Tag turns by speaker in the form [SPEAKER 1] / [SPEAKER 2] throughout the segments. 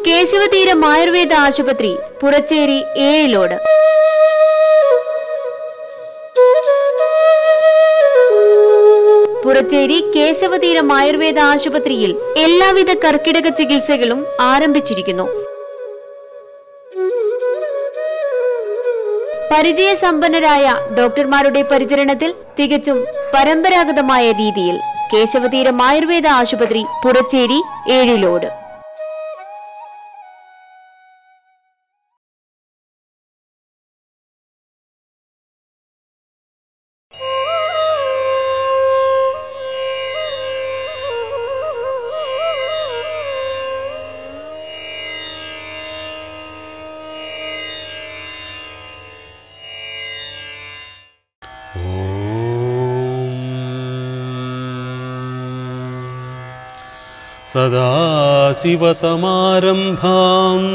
[SPEAKER 1] കേശവതീരം ആയുർവേദ ആശുപത്രി പുറച്ചേരി ഏഴിലോട് പുറച്ചേരി കേശവതീരം ആയുർവേദ ആശുപത്രിയിൽ എല്ലാവിധ കർക്കിടക ചികിത്സകളും ആരംഭിച്ചിരിക്കുന്നു പരിചയസമ്പന്നരായ ഡോക്ടർമാരുടെ പരിചരണത്തിൽ തികച്ചും പരമ്പരാഗതമായ രീതിയിൽ കേശവതീരം ആയുർവേദ ആശുപത്രി പുറച്ചേരി ഏഴിലോട്
[SPEAKER 2] സദാശിവസമാരംഭാം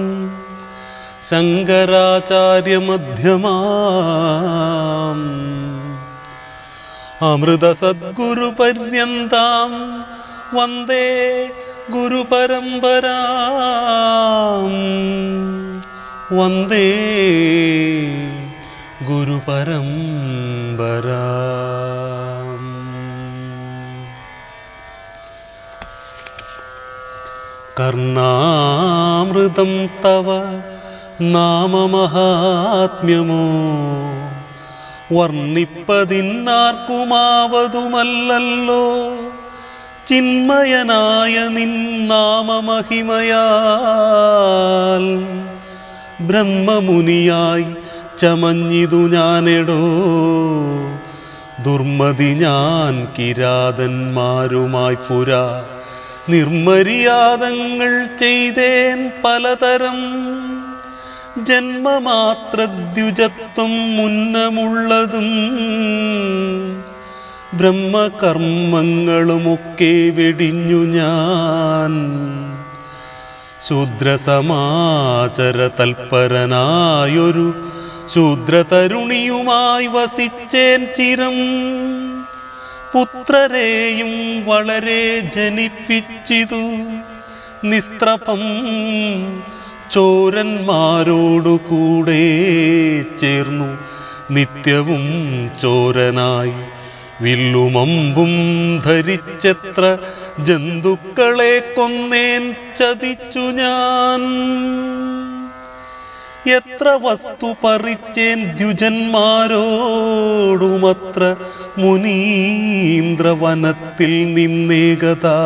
[SPEAKER 2] ശങ്കരാചാര്യമധ്യമാം അമൃതസദ്ഗുരുപര്യന്താം വന്ദേ ഗുരുപരമ്പരാം വന്ദേ ഗുരുപരമ്പരാം കർണാമൃതം തവ നാമമഹാത്മ്യമോ വർണ്ണിപ്പതിന്നാർക്കുമാവതുമല്ലല്ലോ ചിന്മയനായ നിൻ നാമമഹിമയാൽ ബ്രഹ്മമുനിയായി ചമഞ്ഞിതു ഞാനെടോ ദുർമതി ഞാൻ കിരാതന്മാരുമായി പുരാ നിർമര്യാദങ്ങൾ ചെയ്തേൻ പലതരം ജന്മമാത്രദ്യുജത്വം മുന്നമുള്ളതും ബ്രഹ്മകർമ്മങ്ങളുമൊക്കെ വെടിഞ്ഞു ഞാൻ ശൂദ്രസമാചര തൽപരനായൊരു ശൂദ്രതരുണിയുമായി വസിച്ചേൻ ചിരം പുത്രരെയും വളരെ ജനിപ്പിച്ചിതു നിസ്ത്രപം ചോരന്മാരോടു കൂടെ ചേർന്നു നിത്യവും ചോരനായി വില്ലുമമ്പും ധരിച്ചെത്ര ജന്തുക്കളെ കൊന്നേൻ ചതിച്ചു ഞാൻ എത്ര വസ്തു പറിച്ചേൻ ദ്വിജന്മാരോടുമത്ര മുനീന്ദ്രവനത്തിൽ നിന്നേകതാ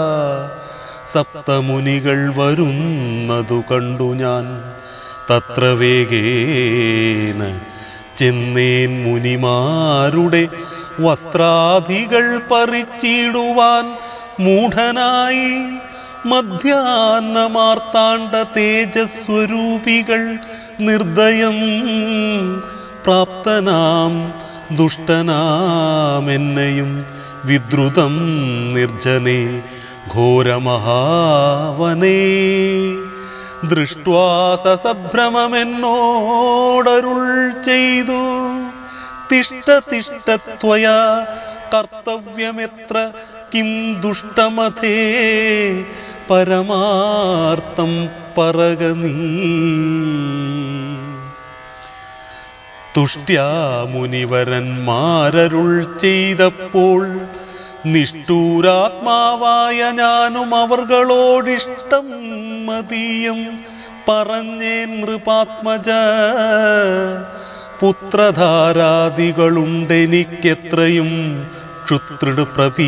[SPEAKER 2] സപ്തമുനികൾ വരുന്നതു കണ്ടു ഞാൻ തത്ര വേഗേന ചെന്നേൻ മുനിമാരുടെ വസ്ത്രാദികൾ പറിച്ചിടുവാൻ മൂഢനായി മധ്യാന്നമാർത്താണ്ട തേജസ്വരൂപികൾ നിർദ്ദയം പ്രാപ്തനാം ദുഷ്ടനാമെന്നെയും വിദ്രുതം നിർജനെ ഘോരമഹാവനേ ദൃഷ്ട്വാ സസഭ്രമമെന്നോടരുൾ ചെയ്തു തിഷ്ട തിഷ്ടത്വയാ കർത്തവ്യമെത്ര കിം ദുഷ്ടമഥേ പരമാർത്ഥം പറക നീ തുഷ്ട്യാ മുനിവരന്മാരരുൾ ചെയ്തപ്പോൾ നിഷ്ഠൂരാത്മാവായ ഞാനും അവർകളോടിഷ്ടം മതീയം പറഞ്ഞേൻ നൃപാത്മജ പുത്രധാരാദികളുണ്ടെനിക്കെത്രയും ക്ഷുത്രിട്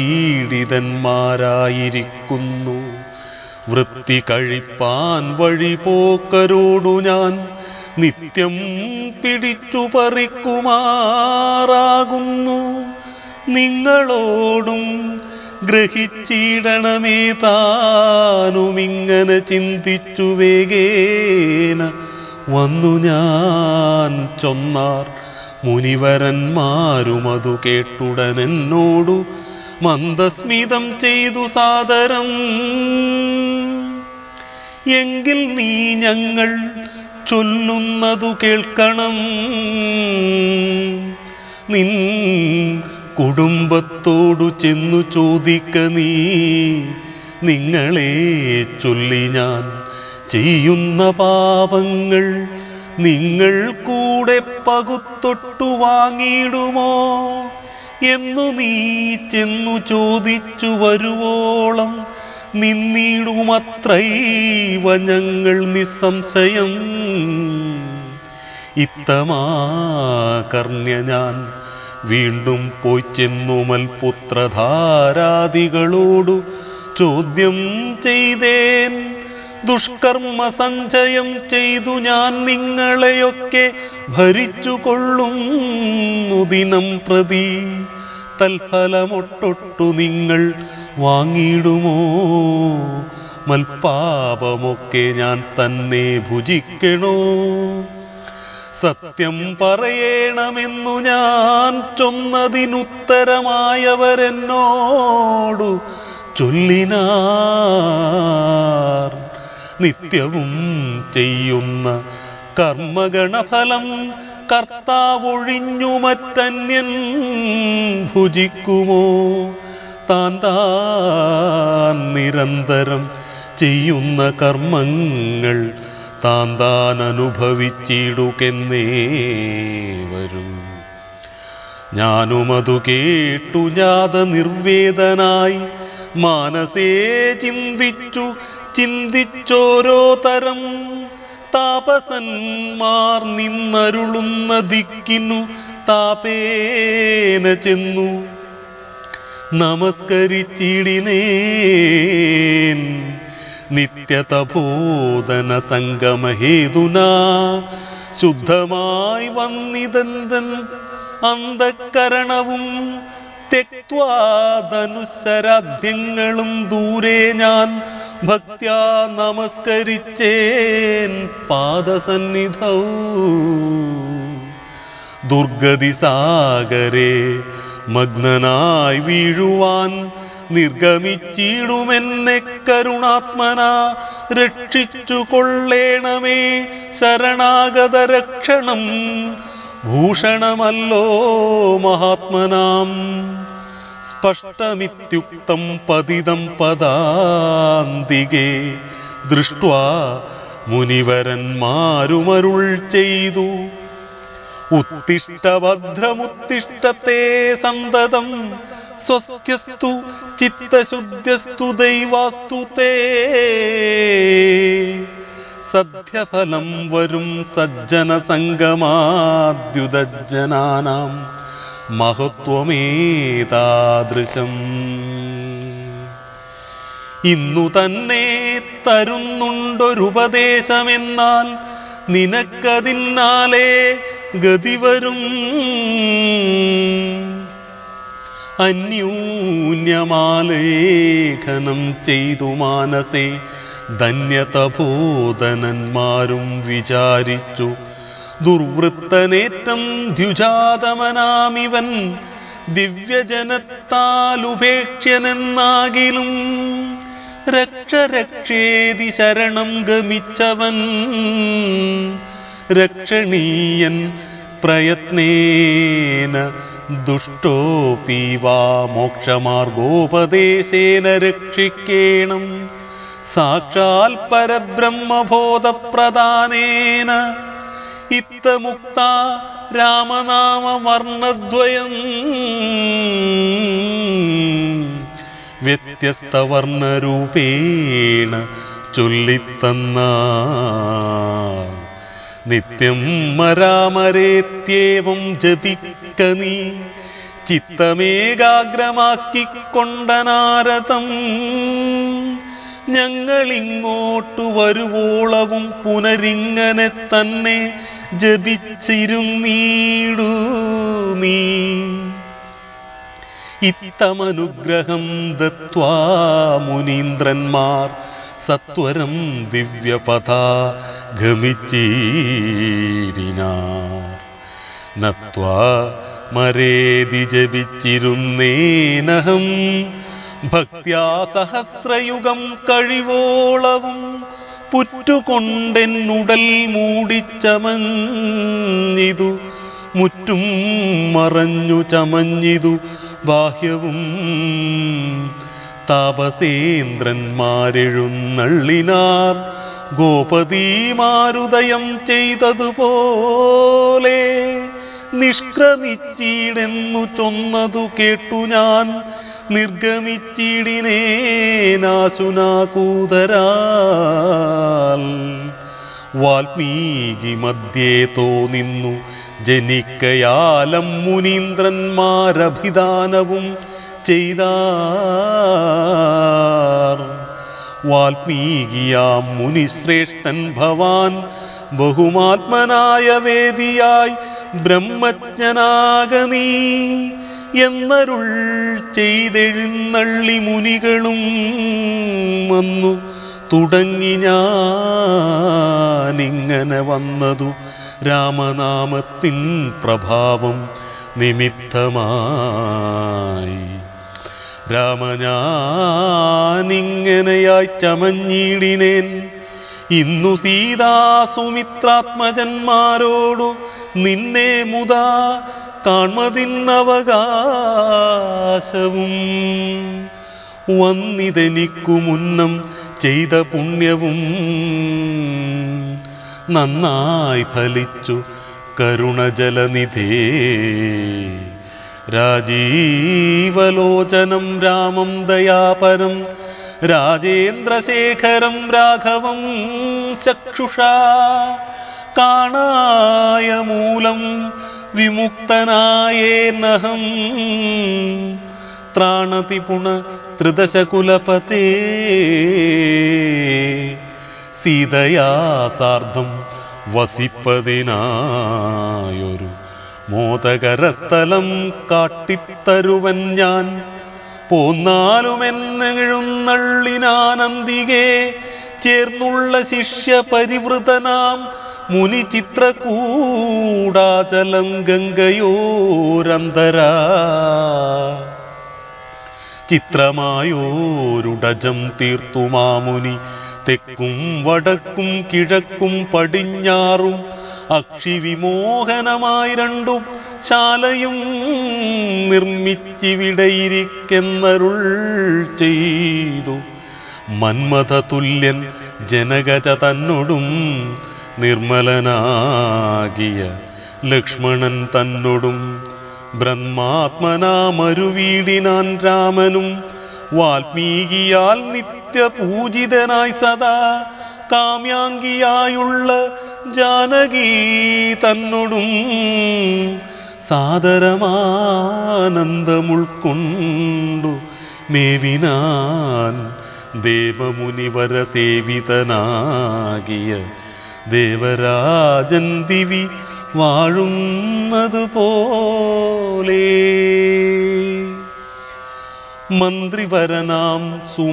[SPEAKER 2] പ്രപീഡിതന്മാരായിരിക്കുന്നു വൃത്തി കഴിപ്പാൻ വഴി പോക്കരോടു ഞാൻ നിത്യം പിടിച്ചു പറിക്കുമാറാകുന്നു നിങ്ങളോടും ഗ്രഹിച്ചിടണമേ താനുമിങ്ങനെ ചിന്തിച്ചു വേഗേന വന്നു ഞാൻ ചൊന്നാർ മുനിവരന്മാരും അതു കേട്ടുടനെന്നോടു മന്ദസ്മിതം ചെയ്തു സാദരം എങ്കിൽ നീ ഞങ്ങൾ ചൊല്ലുന്നതു കേൾക്കണം നിൻ കുടുംബത്തോടു ചെന്നു ചോദിക്ക നീ നിങ്ങളെ ചൊല്ലി ഞാൻ ചെയ്യുന്ന പാപങ്ങൾ നിങ്ങൾ കൂടെ പകുത്തൊട്ടു വാങ്ങിയിടുമോ എന്നു നീ ചെന്നു ചോദിച്ചു വരുവോളം നിന്നിടുമത്രൈവ ഞങ്ങൾ നിസ്സംശയം ഇത്തമാകർണ്യ ഞാൻ വീണ്ടും പോയി ചെന്നു മൽപുത്രധാരാദികളോടു ചോദ്യം ചെയ്തേൻ ദുഷ്കർമ്മ സഞ്ചയം ചെയ്തു ഞാൻ നിങ്ങളെയൊക്കെ ഭരിച്ചു കൊള്ളുന്നു ദിനം പ്രതി തൽഫലമൊട്ടൊട്ടു നിങ്ങൾ വാങ്ങിയിടുമോ മൽപാപമൊക്കെ ഞാൻ തന്നെ ഭുജിക്കണോ സത്യം പറയണമെന്നു ഞാൻ ചൊന്നതിനുത്തരമായവരെന്നോടു ചൊല്ലിനാർ നിത്യവും ചെയ്യുന്ന കർമ്മഗണഫലം കർത്താവൊഴിഞ്ഞു മറ്റന്യൻ ഭുജിക്കുമോ താൻ താൻ നിരന്തരം ചെയ്യുന്ന കർമ്മങ്ങൾ താൻ താൻ അനുഭവിച്ചിടുകെന്നേ വരൂ ഞാനുമതു കേട്ടു ജാത നിർവേദനായി മാനസേ ചിന്തിച്ചു ചിന്തിച്ചോരോ തരം താപസന്മാർ നിന്നരുളുന്ന ദിക്കിനു താപേന ചെന്നു നമസ്കരിച്ചിടിനേൻ നിത്യതബോധന സംഗമഹേതുന ശുദ്ധമായി വന്നിതന്തൻ അന്ധക്കരണവും തെക്വാദനുസരാധ്യങ്ങളും ദൂരെ ഞാൻ ഭക്ത്യാ നമസ്കരിച്ചേൻ പാദസന്നിധൗ ദുർഗതി സാഗരെ മഗ്നനായി വീഴുവാൻ നിർഗമിച്ചിടുമെന്നെ കരുണാത്മന രക്ഷിച്ചു കൊള്ളേണമേ ശരണാഗത രക്ഷണം ഭൂഷണമല്ലോ മഹാത്മനാം സ്പഷ്ടമിത്യുക്തം പതിതം പദാന്തികേ ദൃഷ്ട്വാ മുനിവരന്മാരുമരുൾ ചെയ്തു ഉത്തിഷ്ടഭദ്രമുത്തിഷ്ടത്തെ സന്തതം സ്വസ്ഥ്യസ്തു ചിത്തശുദ്ധ്യസ്തു ദൈവാസ്തു തേ സദ്യഫലം വരും സജ്ജന സംഗമാദ്യുതജനാനാം മഹത്വമേതാദൃശം ഇന്നു തന്നെ തരുന്നുണ്ടൊരുപദേശമെന്നാൽ നിനക്കതിന്നാലേ ഗതി വരും അന്യൂന്യമാലേഖനം ചെയ്തു മാനസേ ധന്യതബോധനന്മാരും വിചാരിച്ചു ദുർവൃത്തനേറ്റം ദ്യുജാതമനാമിവൻ ദിവ്യജനത്താലുപേക്ഷ്യനെന്നാകിലും രക്ഷ രക്ഷേതി ശരണം ഗമിച്ചവൻ രക്ഷണീയൻ പ്രയത്നേന ദുഷ്ടോപീവാ മോക്ഷമാർഗോപദേശേന രക്ഷിക്കേണം സാക്ഷാൽ പരബ്രഹ്മബോധപ്രദാനേന ഇത്തമുക്ത രാമനാമ വർണ്ണദ്വയം വ്യത്യസ്ത വർണ്ണരൂപേണ ചൊല്ലിത്തന്ന നിത്യം മരാമരേത്യേവം ജപിക്ക നീ ചിത്തമേകാഗ്രമാക്കിക്കൊണ്ടനാരതം ഞങ്ങളിങ്ങോട്ടു വരുവോളവും പുനരിങ്ങനെ തന്നെ ജപിച്ചിരുന്നീടു നീ ഇത്തമനുഗ്രഹം ദത്വാ മുനീന്ദ്രന്മാർ സത്വരം ദിവ്യപഥ ഗമിച്ചീടിനാർ നത്വാ മരേതി ജപിച്ചിരുന്നേനഹം ഭക്ത്യാ സഹസ്രയുഗം കഴിവോളവും പുറ്റുകൊണ്ടെന്നുടൽ മൂടിച്ചമഞ്ഞിതു മുറ്റും മറഞ്ഞു ചമഞ്ഞിതു ബാഹ്യവും താപസേന്ദ്രന്മാരെഴുന്നള്ളിനാർ ഗോപതിമാരുദയം ചെയ്തതുപോലെ നിഷ്ക്രമിച്ചീടെന്നു ചൊന്നതു കേട്ടു ഞാൻ നിർഗമിച്ചിടിനേനാശുനാകൂതരാൽ വാൽമീകി മധ്യേ തോന്നിന്നു ജനിക്കയാലം മുനീന്ദ്രന്മാരഭിദാനവും ചെയ്താർ വാൽമീകിയാം മുനിശ്രേഷ്ഠൻ ഭവാൻ ബഹുമാത്മനായ വേദിയായി ബ്രഹ്മജ്ഞനാക നീ എന്നരുൾ ചെയ്തെഴുന്നള്ളി മുനികളും വന്നു തുടങ്ങി ഞാനിങ്ങനെ വന്നതു രാമനാമത്തിൻ പ്രഭാവം നിമിത്തമായി രാമഞാനിങ്ങനെയായി ചമഞ്ഞിടിനേൻ ഇന്നു സീതാസുമിത്രാത്മജന്മാരോടു നിന്നെ മുതാ കാൺമതിന്നവകാശവും വന്നിതെനിക്കു മുന്നം ചെയ്ത പുണ്യവും നന്നായി ഫലിച്ചു കരുണജലനിധേ രാജീവലോചനം രാമം ദയാപരം രാജേന്ദ്രശേഖരം രാഘവം ചക്ഷുഷാ കാണായ മൂലം വിമുക്തനായേനഹം ത്രാണതി പുണ ത്രിദശകുലപതേ സീതയാ സാർദ്ധം വസിപ്പതിനായൊരു മോദകരസ്ഥലം കാട്ടിത്തരുവൻ ഞാൻ പോന്നാലുമെന്നെഴുന്നള്ളിനാനന്ദികെ ചേർന്നുള്ള ശിഷ്യ പരിവൃതനാം മുനി ചിത്രകൂടാചലം ഗംഗയോരന്തരാ ചിത്രമായോരുടജം തീർത്തുമാമുനി തെക്കും വടക്കും കിഴക്കും പടിഞ്ഞാറും അക്ഷിവിമോഹനമായി രണ്ടും ശാലയും നിർമ്മിച്ചിവിടെയിരിക്കെന്നരുൾ ചെയ്തു മന്മഥ തുല്യൻ ജനകജ തന്നോടും നിർമ്മലനാകിയ ലക്ഷ്മണൻ തന്നോടും ബ്രഹ്മാത്മനാമരുവീടിനാൻ രാമനും വാൽമീകിയാൽ നിത്യപൂജിതനായി സദാ കാമ്യാംഗിയായുള്ള ജാനകി തന്നോടും സാദരമാനന്ദമുൾക്കൊണ്ടു മേവിനാൻ ദേവമുനിവര സേവിതനാകിയ ദേവരാജൻ ദിവി വാഴുന്നതുപോലെ മന്ത്രിവരനാം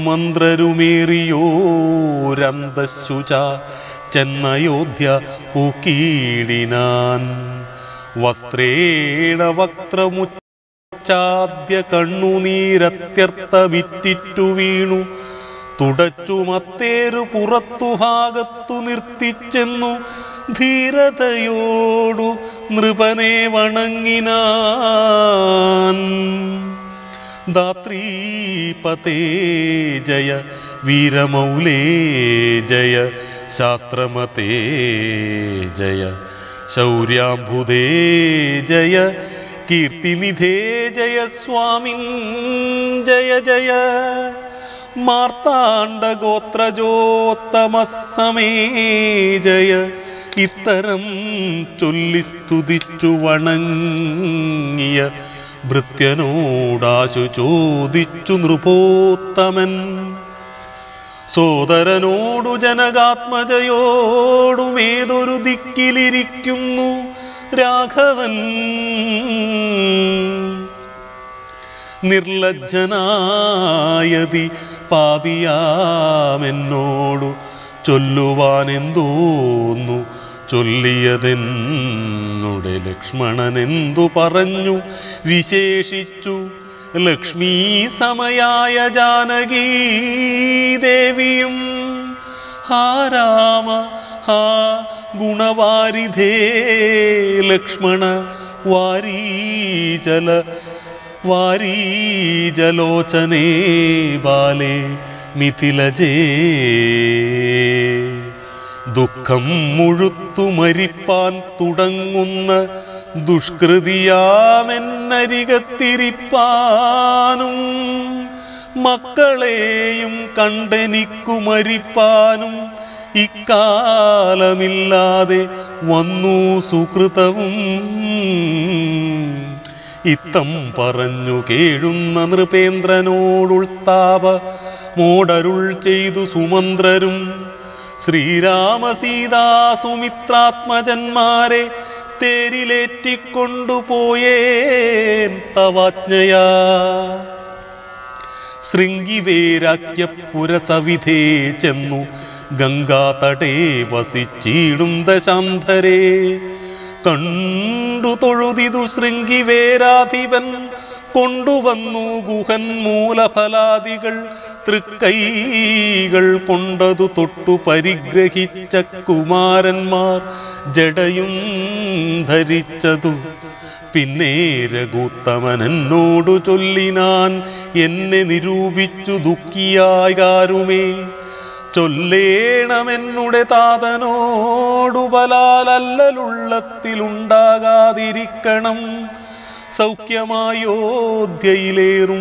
[SPEAKER 2] സുമന്ത്രരുമേറിയോരന്തശുച ചെന്നയോധ്യ പൂക്കീടിനാൻ വസ്ത്രേണ വക്ത്രമുച്ചാദ്യ കണ്ണുനീരത്യർത്ഥമിറ്റിറ്റു വീണു തുടച്ചു മത്തേരു പുറത്തു ഭാഗത്തു നിർത്തിച്ചെന്നു ധീരതയോടു നൃപനെ വണങ്ങിനാൻ ധാത്രീപതേ ജയ വീരമൗലേ ജയ ശാസ്ത്രമതേ ജയ ശൗര്യാംബുദേ ജയ കീർത്തിനിധേ ജയ സ്വാമിൻ ജയ ജയ മാർത്താണ്ഡഗോത്രജോത്തമസമേ ജയ ഇത്തരം ചൊല്ലി സ്തുതിച്ചു വണങ്ങിയ ഭൃത്യനോടാശു ചോദിച്ചു നൃപോത്തമൻ സോദരനോടു ജനകാത്മജയോടുമേതൊരു ദിക്കിലിരിക്കുന്നു രാഘവൻ നിർലജ്ജനായതി പാപിയാമെന്നോടു ചൊല്ലുവാനെന്തോന്നു ചൊല്ലിയതെന്നുടെ ലക്ഷ്മണനെന്തു പറഞ്ഞു വിശേഷിച്ചു ലക്ഷ്മീ സമയായ ജാനകീ ദേവിയും ഹാ രാമ ഹാ ഗുണവാരിധേ ലക്ഷ്മണ വാരീചല വാരീജലോചനേ ബാലേ മിഥിലജേ ദുഃഖം മുഴുത്തു മരിപ്പാൻ തുടങ്ങുന്ന ദുഷ്കൃതിയാമെന്നരികത്തിരിപ്പാനും മക്കളെയും കണ്ടെനിക്കു മരിപ്പാനും ഇക്കാലമില്ലാതെ വന്നു സുകൃതവും ഇത്തം പറഞ്ഞു കേഴുന്ന നൃപേന്ദ്രനോടുൾത്താപ മോടരുൾ ചെയ്തു സുമന്ത്രരും ശ്രീരാമസീതാ സുമിത്രാത്മജന്മാരെ തേരിലേറ്റിക്കൊണ്ടുപോയേൻ തവാജ്ഞയാ ശൃംഗിവേരാക്യപുരസവിധേ ചെന്നു ഗംഗാതടേ വസിച്ചിടും ദശാന്ധരേ കണ്ടു തൊഴുതിതു ശൃംഗിവേരാധിപൻ കൊണ്ടുവന്നു ഗുഹൻ മൂലഫലാദികൾ തൃക്കൈകൾ കൊണ്ടതു തൊട്ടു പരിഗ്രഹിച്ച കുമാരന്മാർ ജടയും ധരിച്ചതു പിന്നെ രഘുത്തമൻ എന്നോടു ചൊല്ലിനാൻ എന്നെ നിരൂപിച്ചു ദുഃഖിയാകാരുമേ ചൊല്ലേണമെന്നുടെ താതനോടു ബലാലല്ലുള്ളത്തിലുണ്ടാകാതിരിക്കണം സൗഖ്യമായോധ്യയിലേറും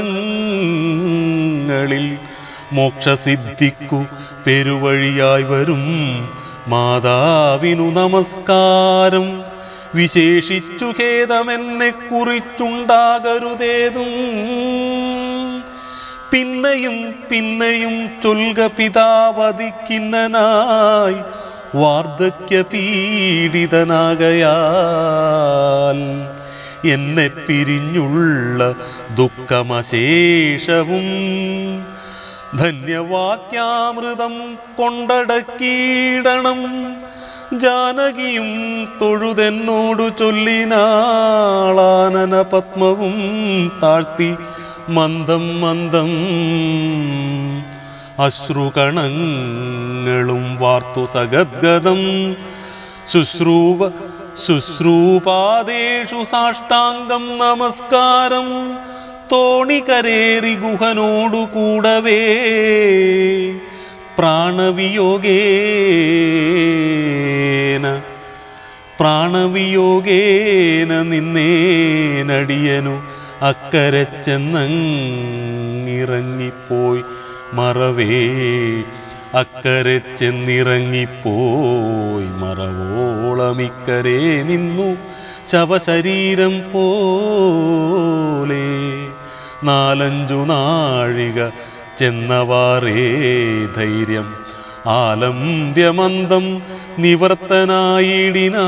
[SPEAKER 2] വനങ്ങളിൽ മോക്ഷസിദ്ധിക്കു പെരുവഴിയായി വരും മാതാവിനു നമസ്കാരം വിശേഷിച്ചു ഖേദമെന്നെ കുറിച്ചുണ്ടാകരുതേതും പിന്നെയും പിന്നെയും ചൊൽക പിതാവതിക്കിന്നനായി വാർദ്ധക്യ പീഡിതനാകയാൽ എന്നെ പിരിഞ്ഞുള്ള ദുഃഖമശേഷവും ധന്യവാക്യാമൃതം കൊണ്ടടക്കിയിടണം ജാനകിയും തൊഴുതെന്നോടു ചൊല്ലിനാളാനന പത്മവും താഴ്ത്തി മന്ദം മന്ദം അശ്രുകണങ്ങളും വാർത്തു സഗദ്ഗതം ശുശ്രൂപ ശുശ്രൂപാദേഷു സാഷ്ടാംഗം നമസ്കാരം തോണികരേറി ഗുഹനോടു കൂടവേ പ്രാണവിയോഗേന പ്രാണവിയോഗേന നിന്നേനടിയനു അക്കരെ ചെന്നങ്ങിറങ്ങിപ്പോയി മറവേ അക്കരെ ചെന്നിറങ്ങിപ്പോയി മറവോളമിക്കരെ നിന്നു ശവശരീരം പോലെ നാലഞ്ചു നാഴിക ചെന്നവാറേ ധൈര്യം ആലംബ്യമന്ദം നിവർത്തനായിടിന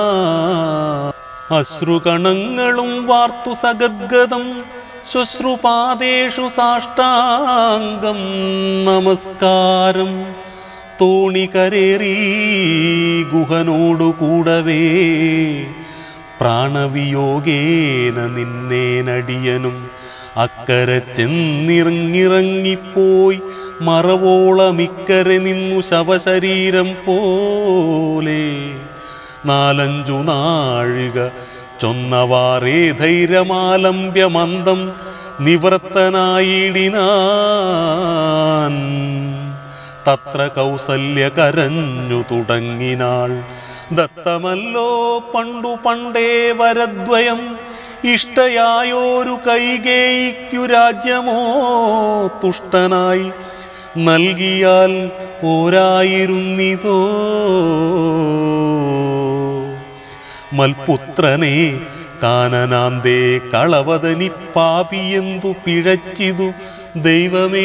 [SPEAKER 2] അശ്രുകണങ്ങളും വാർത്തു സഗദ്ഗതം ശുശ്രുപാദേഷു സാഷ്ടാംഗം നമസ്കാരം തോണികരേറി ഗുഹനോടു കൂടവേ പ്രാണവിയോഗേന നിന്നേനടിയനും അക്കരെ ചെന്നിറങ്ങിറങ്ങിപ്പോയി മറവോളമിക്കരെ നിന്നു ശവശരീരം പോലെ നാലഞ്ചു നാഴിക ചൊന്നവാറേ ധൈര്യമാലംബ്യമന്ദം നിവൃത്തനായിടിനാൻ തത്ര കൗസല്യ കരഞ്ഞു തുടങ്ങിനാൾ ദത്തമല്ലോ പണ്ടു പണ്ടേ വരദ്വയം ഇഷ്ടയായോരു കൈകേയിക്കു രാജ്യമോ തുഷ്ടനായി നൽകിയാൽ പോരായിരുന്നിതോ മൽപുത്രനെ കാനനാന്തേ കളവതനി പാപിയെന്തു പിഴച്ചിതു ദൈവമേ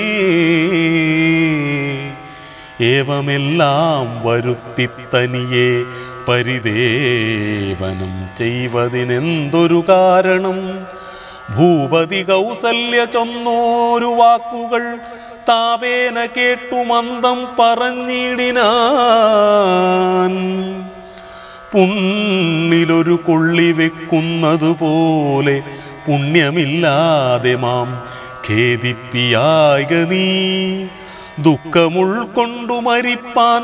[SPEAKER 2] ഏവമെല്ലാം വരുത്തിത്തനിയെ പരിദേവനം ചെയ്വതിനെന്തൊരു കാരണം ഭൂപതി കൗസല്യ ചൊന്നോരു വാക്കുകൾ താപേന കേട്ടു മന്ദം പറഞ്ഞിടിനാൻ പുണ്ണിലൊരു കൊള്ളി വെക്കുന്നതുപോലെ പുണ്യമില്ലാതെ മാം ഖേദിപ്പിയായക നീ ദുഃഖമുൾക്കൊണ്ടു മരിപ്പാൻ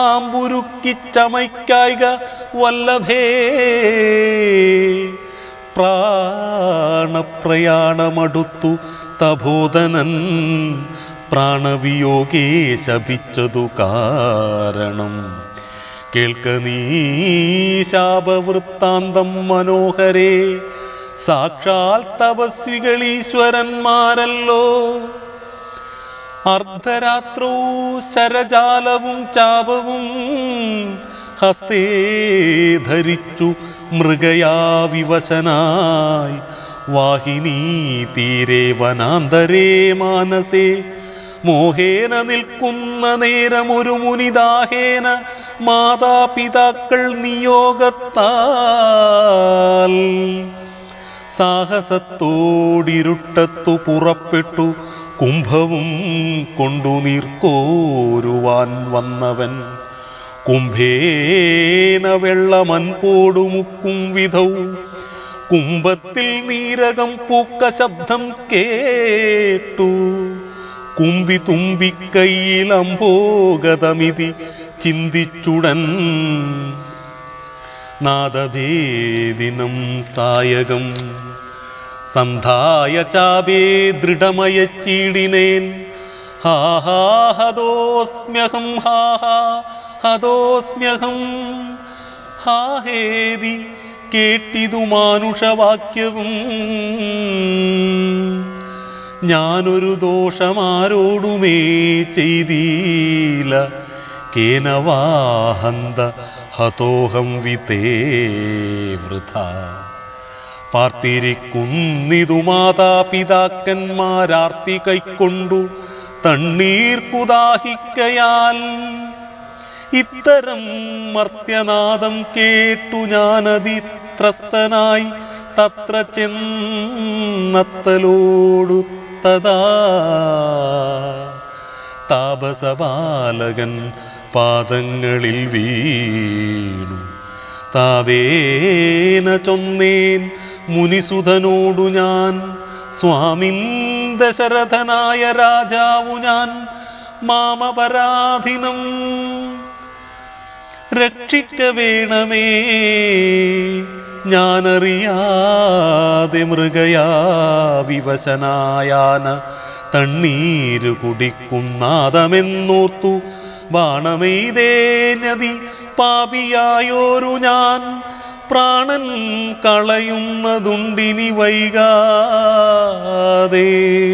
[SPEAKER 2] തുടങ്ങുമെന്നുൾക്കാമ്പുരുക്കി ചമയ്ക്കായിക വല്ലഭേ പ്രാണപ്രയാണമടുത്തു തബോധനൻ പ്രാണവിയോഗേ ശപിച്ചതു കാരണം കേൾക്ക നീ ശാപവൃത്താന്തം മനോഹരേ സാക്ഷാൽ തപസ്വികളീശ്വരന്മാരല്ലോ അർദ്ധരാത്രോ ശരജാലവും ചാപവും ഹസ്തേ ധരിച്ചു മൃഗയാവിവശനായി വാഹിനി തീരെ വനാന്തരേ മാനസേ മോഹേന നിൽക്കുന്ന നേരമൊരു മുനിദാഹേന മാതാപിതാക്കൾ നിയോഗത്താൽ സാഹസത്തോടിരുട്ടത്തു പുറപ്പെട്ടു കുംഭവും കൊണ്ടു നീർക്കോരുവാൻ വന്നവൻ കുംഭേന വെള്ളമൻപോടു മുക്കും വിധൗ കുംഭത്തിൽ നീരകം പൂക്ക ശബ്ദം കേട്ടു കുമ്പി തുമ്പിക്കൈയിൽ അംബോഗതമിതി ചിന്തിച്ചുടൻ നാദഭേദിനം സായകം സന്ധായ ചാപേ ദൃഢമയച്ചീടിനേൻ ഹാ ഹാ ഹതോസ്മ്യഹം ഹാ ഹാ ഹതോസ്മ്യഹം ഹാ ഹേതി കേട്ടിതു മാനുഷവാക്യവും ഞാനൊരു ദോഷമാരോടുമേ ചെയ്തീല കേനവാഹന്ത ഹതോഹം വിതേ വൃഥ പാർത്തിരിക്കുന്നിതു മാതാപിതാക്കന്മാരാർത്തി കൈക്കൊണ്ടു തണ്ണീർ കുദാഹിക്കയാൽ ഇത്തരം മർത്യനാദം കേട്ടു ഞാനതിത്രസ്തനായി തത്ര ചെന്നത്തലോടു തഥാ താപസബാലകൻ പാദങ്ങളിൽ വീണു താവേന ചൊന്നേൻ മുനിസുധനോടു ഞാൻ സ്വാമിൻ ദശരഥനായ രാജാവു ഞാൻ മാമപരാധിനം രക്ഷിക്ക വേണമേ ഞാനറിയാതെ മൃഗയാ വിവശനായാന തണ്ണീരു കുടിക്കുന്നാദമെന്നോർത്തു ബാണമെയ്തേ നദി പാപിയായോരു ഞാൻ പ്രാണൻ കളയുന്നതുണ്ടിനി വൈകാതെ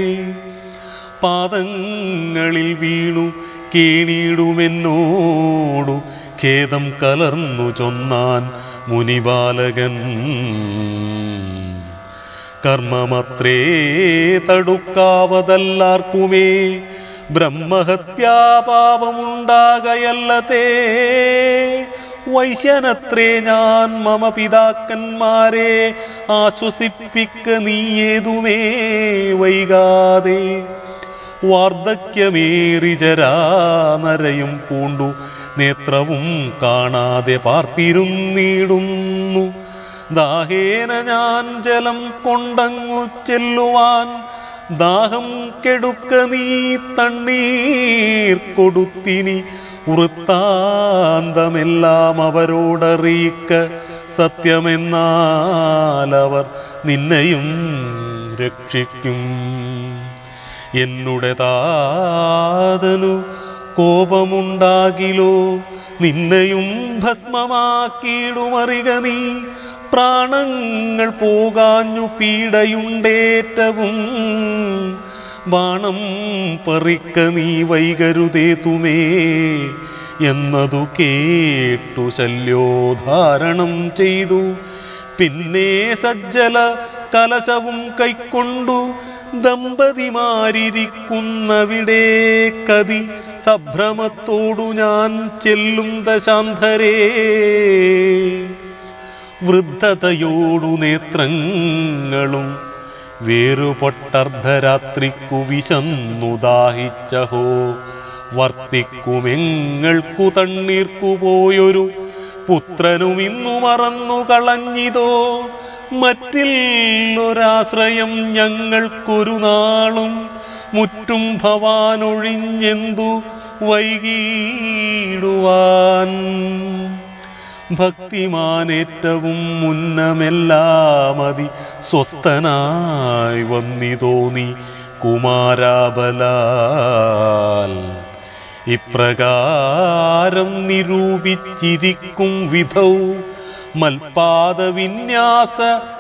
[SPEAKER 2] പാദങ്ങളിൽ വീണു കേണിയിടുമെന്നോടു ഖേദം കലർന്നു ചൊന്നാൻ മുനിബാലകൻ കർമ്മമത്രേ തടുക്കാവതല്ലാർക്കുമേ ബ്രഹ്മഹത്യാപാപമുണ്ടാകയല്ലതേ വൈശ്യനത്രേ ഞാൻ മമ പിതാക്കന്മാരെ ആശ്വസിപ്പിക്ക നീയേതുമേ വൈകാതെ വാർദ്ധക്യമേറി ജരാനരയും പൂണ്ടു നേത്രവും കാണാതെ പാർത്തിരുന്നിടുന്നു ദാഹേന ഞാൻ ജലം കൊണ്ടങ്ങു ചെല്ലുവാൻ ദാഹം കെടുക്ക നീ തണ്ണീർ കൊടുത്തിനി വൃത്താന്തമെല്ലാം അവരോടറിയിക്ക സത്യമെന്നാൽ അവർ നിന്നെയും രക്ഷിക്കും എന്നുടെ താതനു കോപമുണ്ടാകിലോ നിന്നെയും ഭസ്മമാക്കിയിടുമറിക നീ പ്രാണങ്ങൾ പോകാഞ്ഞു പീഡയുണ്ടേറ്റവും ബാണം പറിക്ക നീ വൈകരുതേ തുമേ എന്നതു കേട്ടു ശല്യോധാരണം ചെയ്തു പിന്നെ സജ്ജല കലശവും കൈക്കൊണ്ടു ദമ്പതിമാരിരിക്കുന്നവിടെ കതി സഭ്രമത്തോടു ഞാൻ ചെല്ലും ദശാന്തരേ വൃദ്ധതയോടു നേത്രങ്ങളും വേറുപൊട്ടർദ്ധരാത്രിക്കു വിശന്നു ദാഹിച്ചഹോ വർത്തിക്കുമെങ്ങൾക്കു തണ്ണീർക്കു പോയൊരു പുത്രനും ഇന്നു മറന്നു കളഞ്ഞിതോ മറ്റില്ലൊരാശ്രയം ഞങ്ങൾക്കൊരു നാളും മുറ്റും ഭവാനൊഴിഞ്ഞെന്തു വൈകിടുവാൻ ഭക്തിമാനേറ്റവും മുന്നമെല്ലാമതി സ്വസ്ഥനായി വന്നിതോന്നി കുമാരാബലാൽ ഇപ്രകാരം നിരൂപിച്ചിരിക്കും വിധൗ മൽപാദവിന്യാസ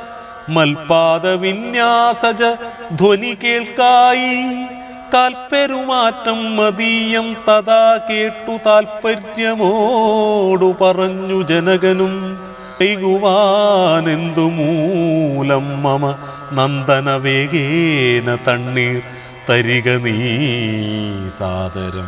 [SPEAKER 2] മൽപാദവിന്യാസജ ധ്വനി കേൾക്കായി കാൽപ്പെരുമാറ്റം മതീയം തഥാ കേട്ടു താൽപ്പര്യമോടു പറഞ്ഞു ജനകനും കൈകുവാനെന്തു മൂലം മമ നന്ദനവേഗേന തണ്ണീർ തരിക നീ സാദരം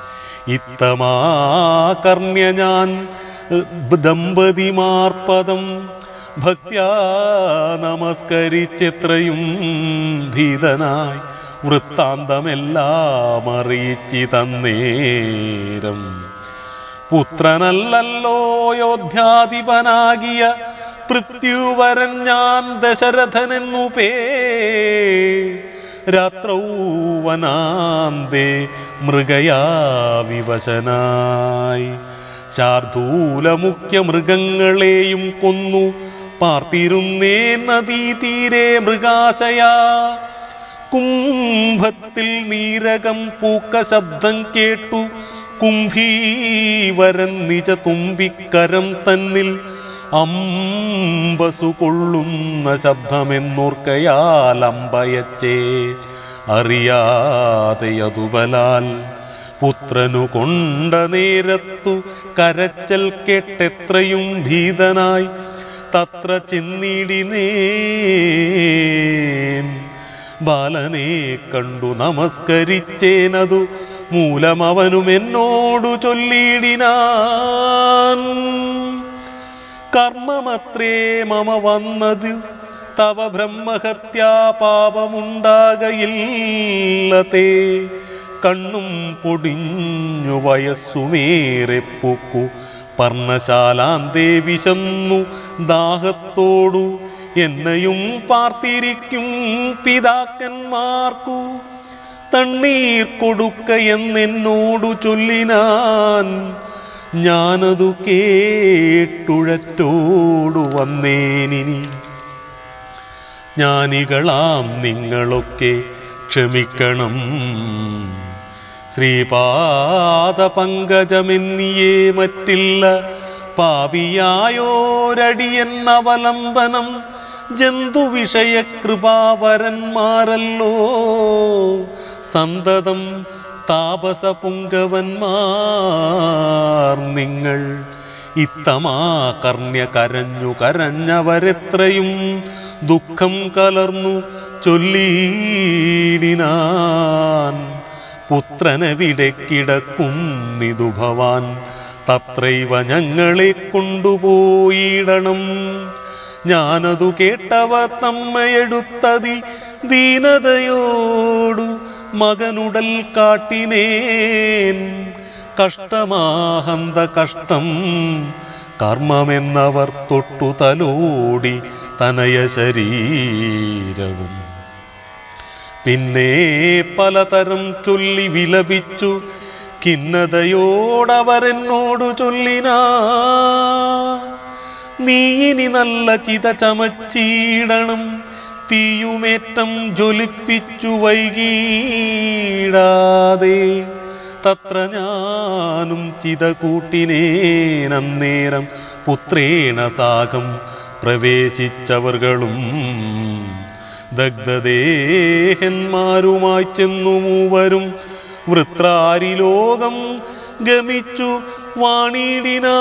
[SPEAKER 2] ഇത്തമാകർണ്യ ഞാൻ ദമ്പതിമാർപ്പദം ഭക്ത്യാ നമസ്കരിച്ചെത്രയും ഭീതനായി വൃത്താന്തമെല്ലാം അറിയിച്ചി തന്നേരം പുത്രനല്ലല്ലോ യോധ്യാധിപനാകിയ പൃഥ്വിവരൻ ഞാൻ ദശരഥനെന്നു പേ രാത്രൗ വനാന്തേ മൃഗയാ വിവശനായി ശാർദൂലമുഖ്യ മൃഗങ്ങളെയും കൊന്നു പാർത്തിരുന്നേ നദീതീരെ മൃഗാശയാ കുംഭത്തിൽ നീരകം പൂക്ക ശബ്ദം കേട്ടു കുംഭീവരൻ നിജ തുമ്പിക്കരം തന്നിൽ അമ്പസു കൊള്ളുന്ന ശബ്ദമെന്നോർക്കയാൽ അമ്പയച്ചേ അറിയാതെ അതുബലാൽ പുത്രനു കൊണ്ട നേരത്തു കരച്ചൽ കേട്ടെത്രയും ഭീതനായി തത്ര ചെന്നിടിനേൻ ബാലനെ കണ്ടു നമസ്കരിച്ചേനതു മൂലമവനും എന്നോടു ചൊല്ലിയിടിനാൻ കർമ്മമത്രേ മമ വന്നത് തവ ബ്രഹ്മഹത്യാ പാപമുണ്ടാകയില്ലതേ കണ്ണും പൊടിഞ്ഞു വയസ്സുമേറെ പൂക്കു പർണശാലാന്തേ വിശന്നു ദാഹത്തോടു എന്നെയും പാർത്തിരിക്കും പിതാക്കന്മാർക്കു തണ്ണീർ കൊടുക്ക എന്നെന്നോടു ചൊല്ലിനാൻ ഞാനതു കേട്ടുഴറ്റോടു വന്നേനിനി ജ്ഞാനികളാം നിങ്ങളൊക്കെ ക്ഷമിക്കണം ശ്രീപാദ പങ്കജമെന്നിയേ മറ്റില്ല പാപിയായോരടിയെന്നവലംബനം ജന്തുവിഷയ കൃപാവരന്മാരല്ലോ സന്തതം താപസ പുങ്കവന്മാർ നിങ്ങൾ ഇത്തമാ കർണ്യ കരഞ്ഞു കരഞ്ഞവരെത്രയും ദുഃഖം കലർന്നു ചൊല്ലിയിടിനാൻ പുത്രനെവിടെ കിടക്കുന്നിതു ഭവാൻ തത്രൈവ ഞങ്ങളെ കൊണ്ടുപോയിടണം ഞാനതു കേട്ടവർ നമ്മയെടുത്തതി ദീനതയോടു മകനുടൽ കാട്ടിനേൻ കഷ്ടമാഹന്ത കഷ്ടം കർമ്മമെന്നവർ തൊട്ടു തലോടി തനയ ശരീരവും പിന്നെ പലതരം ചൊല്ലി വിലപിച്ചു ഖിന്നതയോടവരെന്നോടു ചൊല്ലിനാ നീ ഇനി നല്ല ചിത ചമച്ചീടണം തീയുമേറ്റം ജ്വലിപ്പിച്ചു വൈകീടാതെ തത്ര ഞാനും ചിത കൂട്ടിനേനന്നേരം പുത്രേണ സാകം പ്രവേശിച്ചവർകളും ദഗ്ധദേഹന്മാരുമായി ചെന്നു മൂവരും വൃത്രാരിലോകം ഗമിച്ചു വാണിടിനാ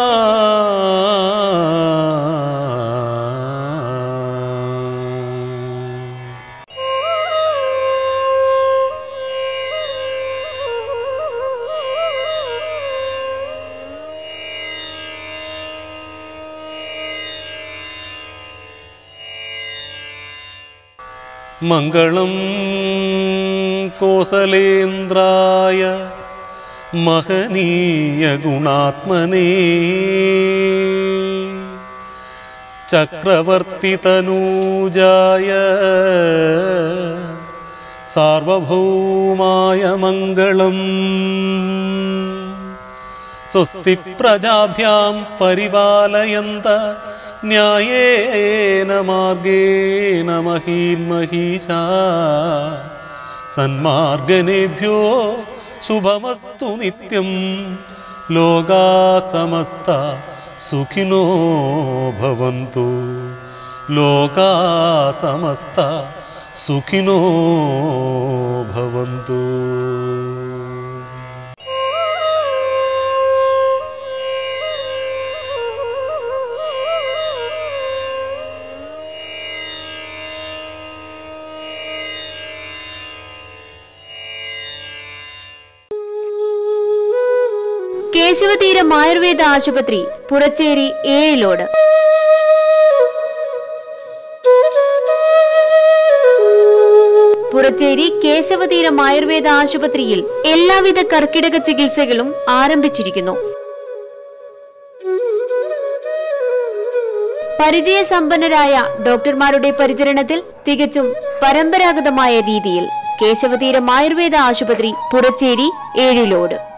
[SPEAKER 2] മംഗളം കോസലേന്ദ്രായ മഹനീയ ഗുണാത്മനേ ചക്രവർത്തിതനൂജായ സാർവഭൗമായ മംഗളം സ്വസ്തി പ്രജാഭ്യാം പരിപാലയന്ത ന്യായേന മാർഗേണ മഹീന്മഹീശാ സന്മാർഗനേഭ്യോ ശുഭമസ്തു നിത്യം ലോകാ സമസ്ത സുഖിനോ ഭവന്തു ലോകാ സമസ്ത സുഖിനോ ഭവന്തു
[SPEAKER 1] കേശവതീരം ആയുർവേദ ആശുപത്രി പുറച്ചേരി ഏഴിലോട് പുറച്ചേരി കേശവതീരം ആയുർവേദ ആശുപത്രിയിൽ എല്ലാവിധ കർക്കിടക ചികിത്സകളും ആരംഭിച്ചിരിക്കുന്നു പരിചയസമ്പന്നരായ ഡോക്ടർമാരുടെ പരിചരണത്തിൽ തികച്ചും പരമ്പരാഗതമായ രീതിയിൽ കേശവതീരം ആയുർവേദ ആശുപത്രി പുറച്ചേരി ഏഴിലോട്